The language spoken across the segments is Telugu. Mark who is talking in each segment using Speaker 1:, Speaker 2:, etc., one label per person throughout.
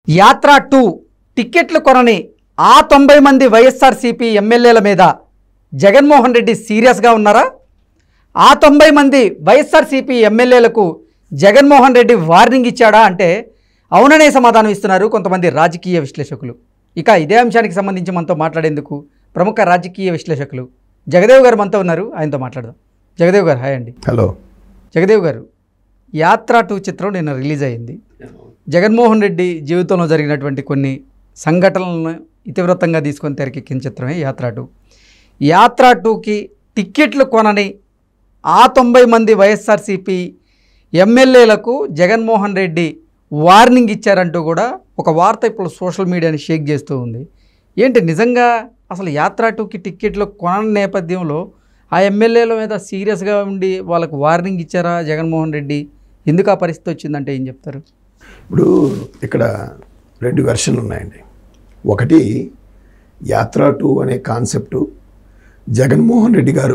Speaker 1: యాత్ర టూ టిక్కెట్లు కొనని ఆ తొంభై మంది వైఎస్ఆర్సీపీ ఎమ్మెల్యేల మీద జగన్మోహన్ రెడ్డి సీరియస్గా ఉన్నారా ఆ తొంభై మంది వైఎస్ఆర్సీపీ ఎమ్మెల్యేలకు జగన్మోహన్ రెడ్డి వార్నింగ్ ఇచ్చాడా అంటే అవుననే సమాధానం ఇస్తున్నారు కొంతమంది రాజకీయ విశ్లేషకులు ఇక ఇదే అంశానికి సంబంధించి మనతో మాట్లాడేందుకు ప్రముఖ రాజకీయ విశ్లేషకులు జగదేవ్ గారు మనతో ఉన్నారు ఆయనతో మాట్లాడదాం జగదేవ్ గారు హాయ్ అండి
Speaker 2: హలో
Speaker 1: జగదేవ్ గారు యాత్ర టూ చిత్రం నిన్న రిలీజ్ అయింది జగన్మోహన్ రెడ్డి జీవితంలో జరిగినటువంటి కొన్ని సంఘటనలను ఇతివృత్తంగా తీసుకొని తెరకెక్కిన చిత్రమే యాత్ర టూ యాత్ర టూకి టిక్కెట్లు కొనని ఆ తొంభై మంది వైఎస్ఆర్సీపీ ఎమ్మెల్యేలకు జగన్మోహన్ రెడ్డి వార్నింగ్ ఇచ్చారంటూ కూడా ఒక వార్త ఇప్పుడు సోషల్ మీడియాని షేక్ చేస్తూ ఉంది ఏంటి నిజంగా అసలు యాత్ర టూకి టిక్కెట్లు కొనని నేపథ్యంలో ఆ ఎమ్మెల్యేల మీద సీరియస్గా ఉండి వాళ్ళకు వార్నింగ్ ఇచ్చారా జగన్మోహన్ రెడ్డి ఎందుకు ఆ పరిస్థితి వచ్చిందంటే ఏం చెప్తారు
Speaker 2: ఇప్పుడు ఇక్కడ రెండు వెర్షన్లు ఉన్నాయండి ఒకటి యాత్ర టూ అనే కాన్సెప్టు జగన్మోహన్ రెడ్డి గారు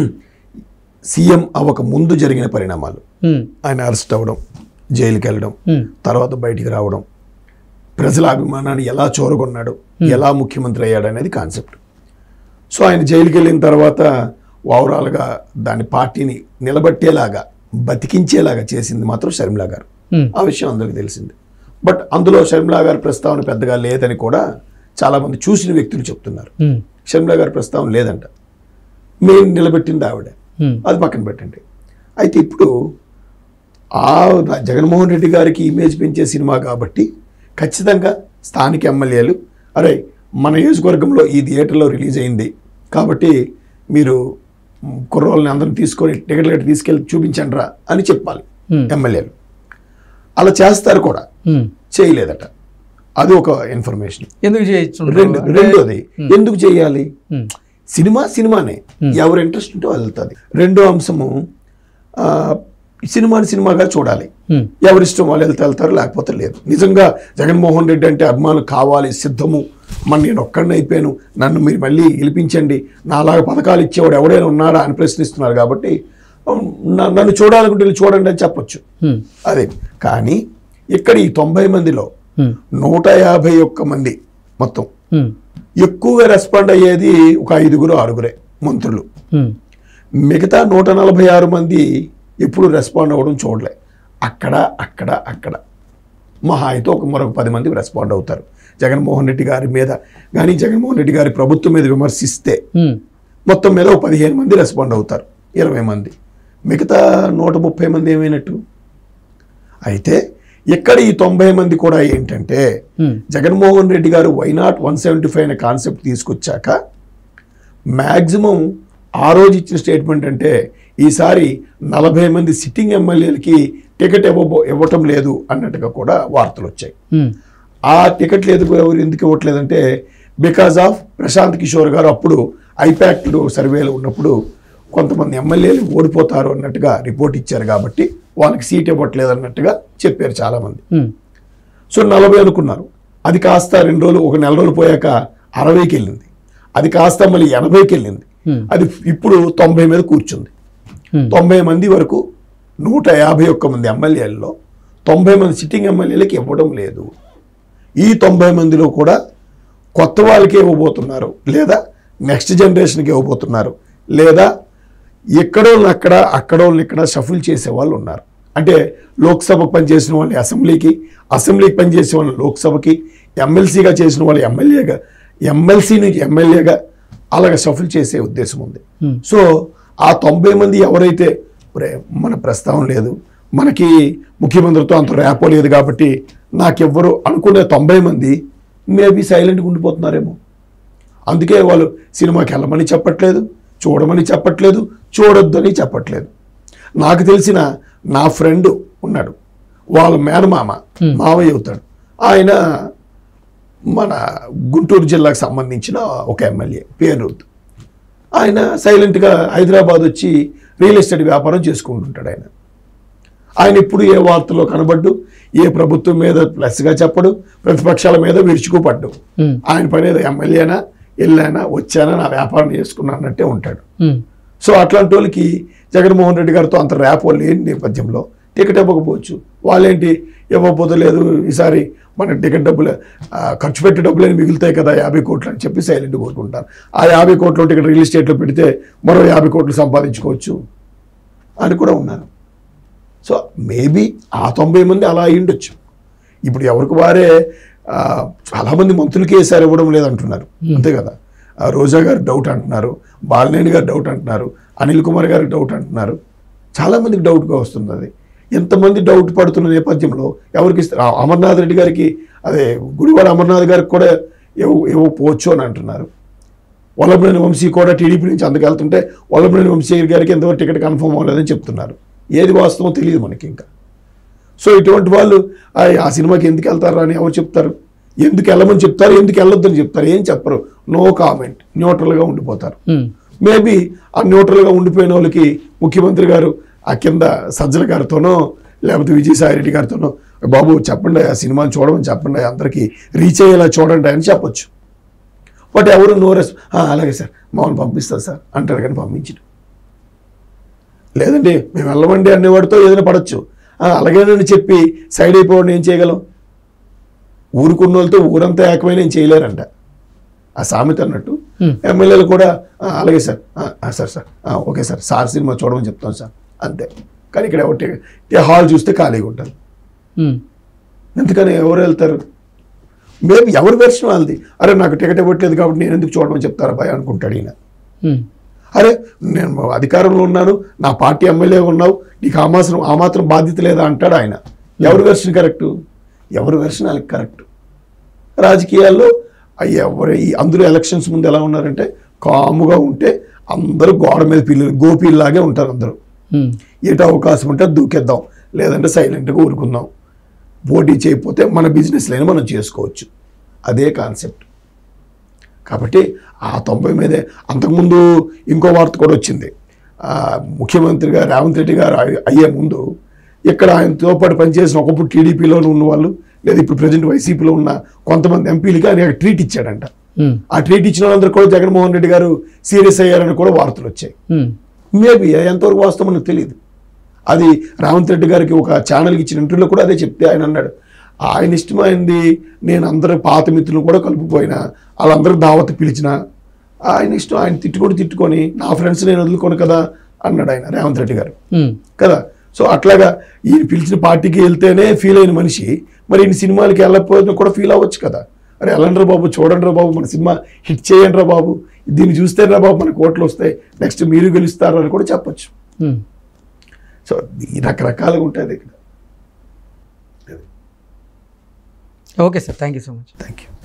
Speaker 2: సీఎం అవ్వక ముందు జరిగిన పరిణామాలు
Speaker 1: హ్మ్,
Speaker 2: ఆయన అరెస్ట్ అవ్వడం జైలుకి వెళ్ళడం
Speaker 1: హ్మ్,
Speaker 2: తర్వాత బయటికి రావడం ప్రజల అభిమానాన్ని ఎలా చూరగొన్నాడు ఎలా ముఖ్యమంత్రి అయ్యాడు అనేది కాన్సెప్ట్ సో ఆయన జైలుకి వెళ్ళిన తర్వాత ఓవరాల్గా దాని పార్టీని నిలబట్టేలాగా బతికించేలాగా చేసింది మాత్రం షర్మిలా గారు
Speaker 1: హ్మ్,
Speaker 2: ఆ విషయం అందరికీ తెలిసింది బట్ అందులో షర్మిలా గారి ప్రస్తావన పెద్దగా లేదని కూడా చాలామంది చూసిన వ్యక్తులు చెప్తున్నారు
Speaker 1: హ్మ్,
Speaker 2: షర్మిలా గారి ప్రస్తావన లేదంట మేము నిలబెట్టింది ఆవిడ
Speaker 1: హ్మ్,
Speaker 2: అది పక్కన పెట్టండి అయితే ఇప్పుడు ఆ జగన్మోహన్ రెడ్డి గారికి ఇమేజ్ పెంచే సినిమా కాబట్టి ఖచ్చితంగా స్థానిక ఎమ్మెల్యేలు అరే మన నియోజకవర్గంలో ఈ థియేటర్లో రిలీజ్ అయింది కాబట్టి మీరు మ్, కుర్రోళ్ళని అందరిని తీసుకొని టికెట్లు గట్టి తీసుకెళ్ళి చూపించండి రా అని చెప్పాలి
Speaker 1: హ్మ్,
Speaker 2: ఎమ్మెల్యేలు అలా చేస్తారు కూడా
Speaker 1: హ్మ్.
Speaker 2: చేయలేదట అది ఒక ఇన్ఫర్మేషన్
Speaker 1: ఎందుకు చేయొచ్చు
Speaker 2: రెండు రెండోది ఎందుకు చేయాలి
Speaker 1: హ్మ్,
Speaker 2: సినిమా సినిమానే ఎవరు ఇంట్రెస్ట్ ఉంటే వాళ్ళు వెళ్తుంది రెండో అంశము ఆ, సినిమాని సినిమాగా చూడాలి
Speaker 1: హ్మ్,
Speaker 2: ఎవరిష్టం వాళ్ళు వెళ్తే వెళ్తారు లేకపోతే లేదు నిజంగా జగన్మోహన్ రెడ్డి అంటే అభిమానులు కావాలి సిద్ధము మన నేను ఒక్కడిని అయిపోయాను నన్ను మీరు మళ్ళీ గెలిపించండి నాలాగా పథకాలు ఇచ్చేవాడు ఎవడైనా ఉన్నాడా అని ప్రశ్నిస్తున్నారు కాబట్టి న- నన్ను చూడాలనుకుంటే వెళ్ళి చూడండి అని చెప్పొచ్చు
Speaker 1: హ్మ్,
Speaker 2: అదే కానీ ఇక్కడ ఈ తొంభై మందిలో
Speaker 1: హ్మ్,
Speaker 2: నూట యాభై ఒక్క మంది మొత్తం
Speaker 1: హ్మ్,
Speaker 2: ఎక్కువగా రెస్పాండ్ అయ్యేది ఒక ఐదుగురు ఆరుగురే మంత్రులు
Speaker 1: హ్మ్,
Speaker 2: మిగతా నూట నలభై ఆరు మంది ఎప్పుడు రెస్పాండ్ అవ్వడం చూడలే అక్కడ అక్కడ అక్కడ మహా అయితే ఒక మరొక పది మంది రెస్పాండ్ అవుతారు జగన్మోహన్ రెడ్డి గారి మీద కానీ జగన్మోహన్ రెడ్డి గారి ప్రభుత్వం మీద విమర్శిస్తే
Speaker 1: హ్మ్,
Speaker 2: మొత్తం మీద ఒక పదిహేను మంది రెస్పాండ్ అవుతారు ఇరవై మంది మిగతా నూట ముప్పై మంది ఏమైనట్టు అయితే ఇక్కడ ఈ తొంభై మంది కూడా ఏంటంటే
Speaker 1: హ్మ్,
Speaker 2: జగన్మోహన్ రెడ్డి గారు వైనాట్ వన్ సెవెంటీ ఫైవ్ అనే కాన్సెప్ట్ తీసుకొచ్చాక మ్యాక్సిమం ఆ రోజు ఇచ్చిన స్టేట్మెంట్ అంటే ఈసారి నలభై మంది సిట్టింగ్ ఎమ్మెల్యేలకి టికెట్ ఇవ్వబో ఇవ్వటం లేదు అన్నట్టుగా కూడా వార్తలు వచ్చాయి
Speaker 1: హ్మ్,
Speaker 2: ఆ టికెట్లు ఎందుకు ఎవరు ఎందుకు ఇవ్వట్లేదంటే బికాజ్ ఆఫ్ ప్రశాంత్ కిషోర్ గారు అప్పుడు ఐపాక్లు సర్వేలో ఉన్నప్పుడు కొంతమంది ఎమ్మెల్యేలు ఓడిపోతారు అన్నట్టుగా రిపోర్ట్ ఇచ్చారు కాబట్టి వాళ్ళకి సీట్ ఇవ్వట్లేదు అన్నట్టుగా చెప్పారు చాలామంది
Speaker 1: హ్మ్,
Speaker 2: సో నలభై అనుకున్నారు అది కాస్త రెండు రోజులు ఒక నెల రోజులు పోయాక అరవైకి వెళ్ళింది అది కాస్త మళ్ళీ ఎనభైకి వెళ్ళింది
Speaker 1: హ్మ్,
Speaker 2: అది ఇప్పుడు తొంభై మీద కూర్చుంది
Speaker 1: హ్మ్,
Speaker 2: తొంభై మంది వరకు నూట యాభై ఒక్క మంది ఎమ్మెల్యేలలో తొంభై మంది సిట్టింగ్ ఎమ్మెల్యేలకి ఇవ్వడం లేదు ఈ తొంభై మందిలో కూడా కొత్త వాళ్ళకి ఇవ్వబోతున్నారు లేదా నెక్స్ట్ జనరేషన్కి ఇవ్వబోతున్నారు లేదా ఎక్కడోళ్ళని అక్కడ అక్కడోళ్ళని ఇక్కడ షఫుల్ చేసే వాళ్ళు ఉన్నారు అంటే లోక్సభ పనిచేసిన వాళ్ళు అసెంబ్లీకి అసెంబ్లీకి పనిచేసే వాళ్ళు లోక్సభకి ఎమ్మెల్సీగా చేసిన వాళ్ళు ఎమ్మెల్యేగా ఎమ్మెల్సీ నుంచి ఎమ్మెల్యేగా అలాగ షఫుల్ చేసే ఉద్దేశం ఉంది
Speaker 1: హ్మ్.
Speaker 2: సో ఆ తొంభై మంది ఎవరైతే "ఒరే, మన ప్రస్తావన లేదు మనకి ముఖ్యమంత్రితో అంత ర్యాపో లేదు కాబట్టి నాకెవ్వరు అనుకునే తొంభై మంది మేబీ సైలెంట్గా ఉండిపోతున్నారేమో అందుకే వాళ్ళు సినిమాకి వెళ్ళమని చెప్పట్లేదు చూడమని చెప్పట్లేదు చూడొద్దని చెప్పట్లేదు నాకు తెలిసిన నా ఫ్రెండ్ ఉన్నాడు వాళ్ళ మేనమామ మావయ్య అవుతాడు ఆయన మన గుంటూరు జిల్లాకు సంబంధించిన ఒక ఎమ్మెల్యే పేరు ఆయన సైలెంట్గా హైదరాబాద్ వచ్చి రియల్ ఎస్టేట్ వ్యాపారం చేసుకుంటుంటాడు ఆయన ఆయన ఇప్పుడు ఏ వార్తలో కనబడ్డు ఏ ప్రభుత్వం మీద ప్లస్గా చెప్పడు ప్రతిపక్షాల మీద విరుచుకుపడ్డు
Speaker 1: హ్మ్,
Speaker 2: ఆయన పని ఏదో ఎమ్మెల్యేనా వెళ్ళానా వచ్చానా నా వ్యాపారం చేసుకున్నా అన్నట్టే ఉంటాడు
Speaker 1: హ్మ్,
Speaker 2: సో అట్లాంటి వాళ్ళకి జగన్మోహన్ రెడ్డి గారితో అంత ర్యాపో లేని నేపథ్యంలో టికెట్ ఇవ్వకపోవచ్చు వాళ్ళేంటి ఇవ్వకపోతే లేదు ఈసారి మన టికెట్ డబ్బులు ఆ, ఖర్చు పెట్టే డబ్బులని మిగులుతాయి కదా యాభై కోట్లు అని చెప్పి సైలెంట్ కొట్టుకుంటారు ఆ యాభై కోట్లు టికెట్ రియల్ ఎస్టేట్లో పెడితే మరో యాభై కోట్లు సంపాదించుకోవచ్చు అని కూడా ఉన్నారు సో మేబీ ఆ తొంభై మంది అలా అయి ఉండొచ్చు ఇప్పుడు ఎవరికి వారే ఆ, చాలామంది మంత్రులకి వేసారు ఇవ్వడం లేదంటున్నారు అంతే కదా ఆ రోజా గారు డౌట్ అంటున్నారు బాలినేని గారు డౌట్ అంటున్నారు అనిల్ కుమార్ గారికి డౌట్ అంటున్నారు చాలామందికి డౌట్గా వస్తుంది అది ఎంతమంది డౌట్ పడుతున్న నేపథ్యంలో ఎవరికి ఇస్తారు ఆ అమర్నాథ్ రెడ్డి గారికి అదే గుడివాడ అమర్నాథ్ గారికి కూడా ఇవ్వ ఇవ్వకపోవచ్చు అని అంటున్నారు వల్లభనేని వంశీ కూడా టీడీపీ నుంచి అందుకెళ్తుంటే వల్లభనేని వంశీ గారికి ఎంతవరకు టికెట్ కన్ఫర్మ్ అవ్వలేదని చెప్తున్నారు ఏది వాస్తవం తెలియదు మనకి ఇంకా సో ఇటువంటి వాళ్ళు "ఆ, ఆ సినిమాకి ఎందుకు వెళ్తారా అని ఎవరు చెప్తారు ఎందుకు వెళ్ళమని చెప్తారు ఎందుకు వెళ్ళొద్దని చెప్తారు ఏం చెప్పరు నో కామెంట్ న్యూట్రల్గా ఉండిపోతారు
Speaker 1: ఉమ్,
Speaker 2: మేబీ ఆ న్యూట్రల్గా ఉండిపోయిన వాళ్ళకి ముఖ్యమంత్రి గారు ఆ కింద సజ్జల గారితోనో లేకపోతే విజయసాయి రెడ్డి గారితోనో బాబు చెప్పండి ఆ సినిమాని చూడమని చెప్పండి అందరికీ రీచ్ అయ్యేలా చూడండి అని చెప్పొచ్చు బట్ ఎవరు నో రెస్ అలాగే సార్ మమ్మల్ని పంపిస్తారు సార్ అంటారు కానీ పంపించడు లేదండి మేము వెళ్ళమండి అనేవాడితో ఏదైనా పడచ్చు "ఆ, అలాగేనని చెప్పి సైడ్ అయిపోవడం ఏం చేయగలం ఊరుకున్న వాళ్ళతో ఊరంతా ఏకమైన ఏం చేయలేరంట ఆ సామెత అన్నట్టు
Speaker 1: Hmm.
Speaker 2: ఎమ్మెల్యేలు కూడా "ఆ, అలాగే సార్ "ఆ, ఆ, సార్ సార్ ఆ, ఓకే సార్ సార్ సినిమా చూడమని చెప్తాం సార్ అంతే కానీ ఇక్కడ ఎవరి హాల్ చూస్తే ఖాళీగా ఉంటుంది
Speaker 1: ఉమ్,
Speaker 2: ఎందుకని ఎవరు వెళ్తారు మేబీ ఎవరి వెర్షన్ వాళ్ళది అరే నాకు టికెట్ ఇవ్వట్లేదు కాబట్టి నేను ఎందుకు చూడమని చెప్తారా భయ అనుకుంటాడు ఈయన
Speaker 1: ఉమ్,
Speaker 2: అరే నేను అధికారంలో ఉన్నాను నా పార్టీ ఎమ్మెల్యే ఉన్నావు నీకు ఆ మాత్రం ఆ మాత్రం బాధ్యత లేదా అంటాడు ఆయన ఎవరి వెర్షన్ కరెక్ట్ ఎవరి వెర్షన్ వాళ్ళకి కరెక్ట్ రాజకీయాల్లో అయ్యి ఎవరు ఈ అందరూ ఎలక్షన్స్ ముందు ఎలా ఉన్నారంటే కాముగా ఉంటే అందరూ గోడ మీద పిల్లలు గోపీల్లాగే ఉంటారు అందరూ
Speaker 1: ఉమ్,
Speaker 2: ఎటు అవకాశం ఉంటే దూకేద్దాం లేదంటే సైలెంట్గా ఊరుకుందాం పోటీ చేయకపోతే మన బిజినెస్లైనా మనం చేసుకోవచ్చు అదే కాన్సెప్ట్ కాబట్టి ఆ తొంభై మీదే అంతకుముందు ఇంకో వార్త కూడా వచ్చింది ఆ, ముఖ్యమంత్రిగా రేవంత్ రెడ్డి గారు అయ్యే- అయ్యే ముందు ఇక్కడ ఆయనతో పాటు పనిచేసిన ఒకప్పుడు టీడీపీలో ఉన్న వాళ్ళు లేదా ఇప్పుడు ప్రజెంట్ వైసీపీలో ఉన్న కొంతమంది ఎంపీలకి ఆయన ట్రీట్ ఇచ్చాడంట
Speaker 1: ఉమ్,
Speaker 2: ఆ ట్రీట్ ఇచ్చిన వాళ్ళందరూ కూడా జగన్మోహన్ రెడ్డి గారు సీరియస్ అయ్యారని కూడా వార్తలు వచ్చాయి
Speaker 1: ఉమ్,
Speaker 2: మేబీ ఎంతవరకు వాస్తవం మనకు తెలియదు అది రేవంత్ రెడ్డి గారికి ఒక ఛానల్కి ఇచ్చిన ఇంటర్వ్యూలో కూడా అదే చెప్తే ఆయన అన్నాడు ఆయన ఇష్టమైంది నేను అందరు పాత మిత్రులు కూడా కలుపుపోయినా వాళ్ళందరూ దావత్ పిలిచిన ఆయన ఇష్టం ఆయన తిట్టుకొని తిట్టుకొని నా ఫ్రెండ్స్ నేను వదులుకోను కదా అన్నాడు ఆయన రేవంత్ రెడ్డి గారు
Speaker 1: ఉమ్,
Speaker 2: కదా సో అట్లాగా ఈయన పిలిచిన పార్టీకి వెళ్తేనే ఫీల్ అయిన మనిషి మరి ఈయన సినిమాలకి వెళ్ళకపోయినా కూడా ఫీల్ అవ్వచ్చు కదా అరే వెళ్ళండి రా బాబు చూడండి రా బాబు మన సినిమా హిట్ చేయండి రా బాబు దీన్ని చూస్తే రా బాబు మనకు ఓట్లు వస్తాయి నెక్స్ట్ మీరు గెలుస్తారు అని కూడా చెప్పొచ్చు
Speaker 1: ఉమ్.
Speaker 2: సో ఈ రకరకాలుగా ఉంటుంది ఇక్కడ
Speaker 1: okay sir thank you so much
Speaker 2: thank you